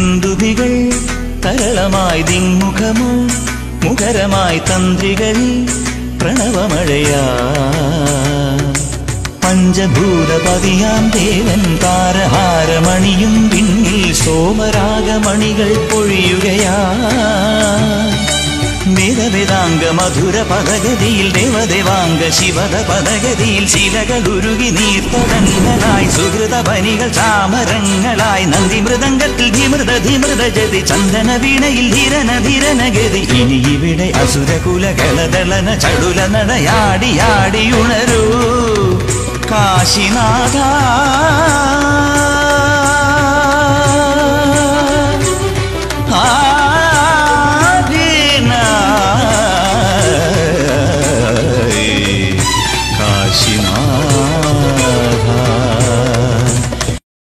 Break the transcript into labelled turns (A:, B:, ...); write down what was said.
A: ദുന്ദുഭികൾ തരളമായി ദിങ്മുഖമോ മുഖരമായി തന്ത്രികൾ പ്രണവമഴയാ പഞ്ചഭൂതപതിയാം ദേവൻ താരഹാരമണിയും പിന്നിൽ സോമരാഗമണികൾ പൊഴിയുകയാ വേദവേദാംഗ മധുര പദഗതിയിൽ ദേവദേവാംഗ ശിവത പദഗതിയിൽ ശിലകൾ ഉരുകി നീർത്തടങ്ങളായി സുഹൃത പനികൾ ചാമരങ്ങളായി നന്ദി മൃദംഗത്തിൽ ധിമൃത ധിമൃത ജതി ചന്ദന വീണയിൽ ധീരന ധീരന ഗതി ഇനി ഇവിടെ അസുരകുല ഗലദളന ചടുല നടയാടിയാടി ഉണരൂ കാശിനാഥ